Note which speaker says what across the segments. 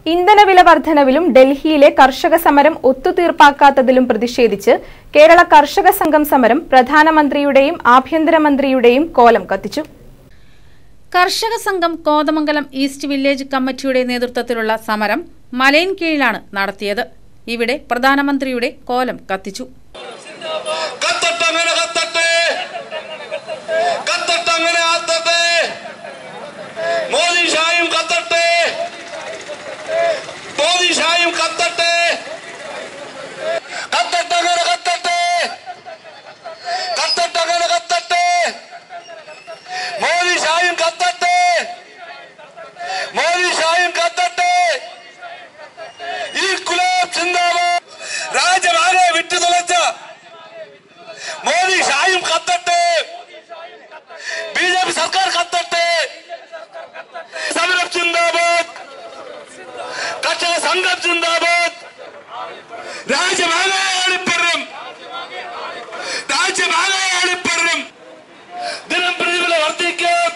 Speaker 1: ഇന്ധനവില വർധനവിലും ഡൽഹിയിലെ കർഷക സമരം ഒത്തുതീർപ്പാക്കാത്തതിലും പ്രതിഷേധിച്ച് കേരള കർഷക സംഘം സമരം പ്രധാനമന്ത്രിയുടെയും ആഭ്യന്തരമന്ത്രിയുടെയും കോലം കത്തിച്ചു
Speaker 2: കർഷക സംഘം കോതമംഗലം ഈസ്റ്റ് വില്ലേജ് കമ്മിറ്റിയുടെ നേതൃത്വത്തിലുള്ള സമരം മലയിൻ കീഴിലാണ് നടത്തിയത് ഇവിടെ പ്രധാനമന്ത്രിയുടെ കോലം കത്തിച്ചു
Speaker 3: കത്തട്ടങ്ങനെ കത്തട്ടെ കത്തട്ടങ്ങനെ ആത്തട്ടെ മോദി ഷായും കത്തട്ടെ മോദി ഷായും കത്തട്ടെ കത്തട്ടങ്ങനെ കത്തട്ടെ കത്തട്ടങ്ങനെ കത്തട്ടെ മോദി ഷായും കത്തട്ടെ മോദി ഷായും കത്തട്ടെ ഈ കുലാബ് സിന്ദാബാദ് രാജ്യമാകെ വിട്ടു തുളച്ച മോദി ഷായും കത്തട്ടെ ബി ജെ പി സർക്കാർ കത്തട്ടെ സമരം ചിന്താബാദ് കർഷക സംഘം ചിന്താബാദ് രാജ്യമാകെ ആളിപ്പറും രാജ്യമാകെ ആളിപ്പറും ദിനം പ്രതിഫല വർദ്ധിക്കും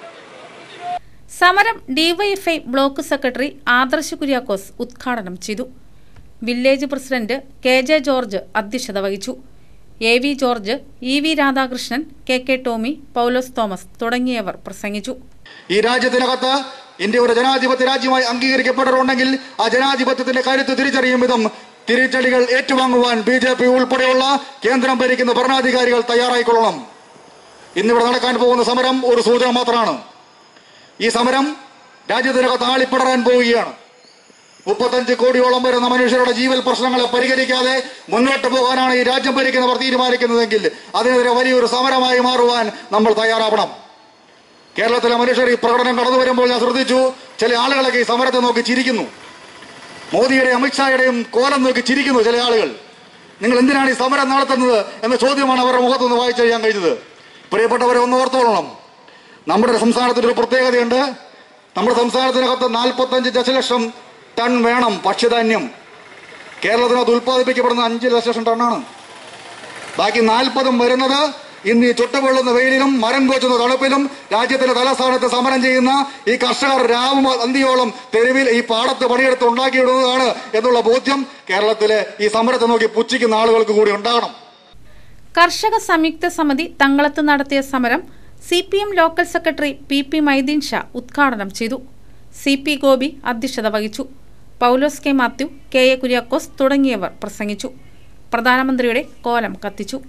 Speaker 2: സമരം DYFI block secretary Adarsh Kuriakose ഉദ്ഘാടനം ചെയ്തു village president K J George അധ്യക്ഷത വഹിച്ചു A V George E V Radhakrishnan K K Tomy Paulose Thomas തുടങ്ങിയവർ പ്രസംഗിച്ചു
Speaker 4: ഈ രാജ്യത്തിനകത്ത് ഇന്ത്യ ഒരു ജനാധിപത്യ രാജ്യമായി അംഗീകരിക്കപ്പെട്ടിട്ടുണ്ടെങ്കിൽ ആ ജനാധിപത്യത്തിന്റെ കരുത്ത് തിരിച്ചറിയും വിധം തിരിച്ചടികൾ ഏറ്റുവാങ്ങുവാൻ ബി ജെ പി ഉൾപ്പെടെയുള്ള കേന്ദ്രം ഭരിക്കുന്ന ഭരണാധികാരികൾ തയ്യാറായിക്കൊള്ളണം ഇന്നിവിടെ നടക്കാൻ പോകുന്ന സമരം ഒരു സൂചന മാത്രമാണ് ഈ സമരം രാജ്യത്തിനകത്ത് ആളിപ്പടരാൻ പോവുകയാണ് മുപ്പത്തഞ്ച് കോടിയോളം വരുന്ന മനുഷ്യരുടെ ജീവൽ പ്രശ്നങ്ങളെ പരിഹരിക്കാതെ മുന്നോട്ട് പോകാനാണ് ഈ രാജ്യം ഭരിക്കുന്നവർ തീരുമാനിക്കുന്നതെങ്കിൽ അതിനെതിരെ വലിയൊരു സമരമായി മാറുവാൻ നമ്മൾ തയ്യാറാവണം കേരളത്തിലെ മനുഷ്യർ ഈ പ്രകടനം കടന്നു വരുമ്പോൾ ഞാൻ ശ്രദ്ധിച്ചു ചില ആളുകളൊക്കെ ഈ സമരത്തെ നോക്കി ചിരിക്കുന്നു മോദിയുടെയും അമിത്ഷായുടെയും കോലം നോക്കി ചിരിക്കുന്നു ചില ആളുകൾ നിങ്ങൾ എന്തിനാണ് ഈ സമരം നടത്തുന്നത് എന്ന ചോദ്യമാണ് അവരുടെ മുഖത്തുനിന്ന് വായിച്ചറിയാൻ കഴിഞ്ഞത് പ്രിയപ്പെട്ടവരെ ഒന്ന് ഓർത്തോളണം നമ്മുടെ സംസ്ഥാനത്തിന് ഒരു പ്രത്യേകതയുണ്ട് നമ്മുടെ സംസ്ഥാനത്തിനകത്ത് നാൽപ്പത്തഞ്ച് ദശലക്ഷം ടൺ വേണം ഭക്ഷ്യധാന്യം കേരളത്തിനകത്ത് ഉൽപ്പാദിപ്പിക്കപ്പെടുന്ന അഞ്ച് ദശലക്ഷം ടണ്ണാണ് ബാക്കി നാൽപ്പതും വരുന്നത് ഇന്ന് ഈ ചുട്ടുപൊള്ളുന്ന വെയിലിലും മരം കോച്ചുന്ന തണുപ്പിലും രാജ്യത്തിന്റെ തലസ്ഥാനത്ത് സമരം ചെയ്യുന്ന ഈ കർഷകർ രാവും അന്തിയോളം തെരുവിൽ ഈ പാടത്ത് പണിയെടുത്ത് ഉണ്ടാക്കിയിടുന്നതാണ് എന്നുള്ള ബോധ്യം കേരളത്തിലെ ഈ സമരത്തെ നോക്കി പുച്ഛിക്കുന്ന ആളുകൾക്ക് കൂടി ഉണ്ടാകണം
Speaker 2: കർഷക സംയുക്ത സമിതി തങ്ങളത്ത് നടത്തിയ സമരം C P M local secretary P P Maideen Shah ഉദ്ഘാടനം ചെയ്തു സി പി ഗോപി അധ്യക്ഷത വഹിച്ചു Paulose K Mathew K A Kuriakose തുടങ്ങിയവർ പ്രസംഗിച്ചു പ്രധാനമന്ത്രിയുടെ കോലം കത്തിച്ചു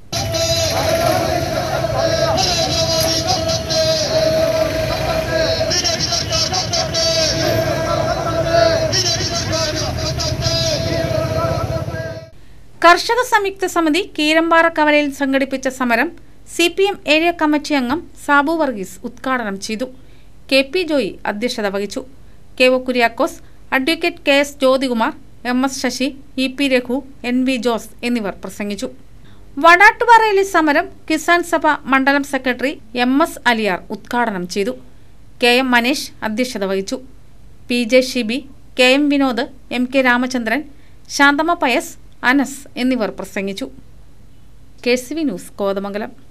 Speaker 2: കർഷക സംയുക്ത സമിതി കീരമ്പാറ കവലയിൽ സംഘടിപ്പിച്ച സമരം C P M area committee അംഗം സാബു വർഗീസ് ഉദ്ഘാടനം ചെയ്തു കെ പി ജോയി അധ്യക്ഷത വഹിച്ചു K O Kuriakose advocate K S Jyothikumar M S Sasi E P Raghu N V Jose എന്നിവർ പ്രസംഗിച്ചു വടാട്ടുപാറയിലെ സമരം കിസാൻ സഭ മണ്ഡലം സെക്രട്ടറി എം എസ് അലിയാർ ഉദ്ഘാടനം ചെയ്തു കെ എം മനീഷ് അധ്യക്ഷത വഹിച്ചു P J Shibi K M Vinod M K Ramachandran Santhamma Pius Anas എന്നിവർ പ്രസംഗിച്ചു K C V news Kothamangalam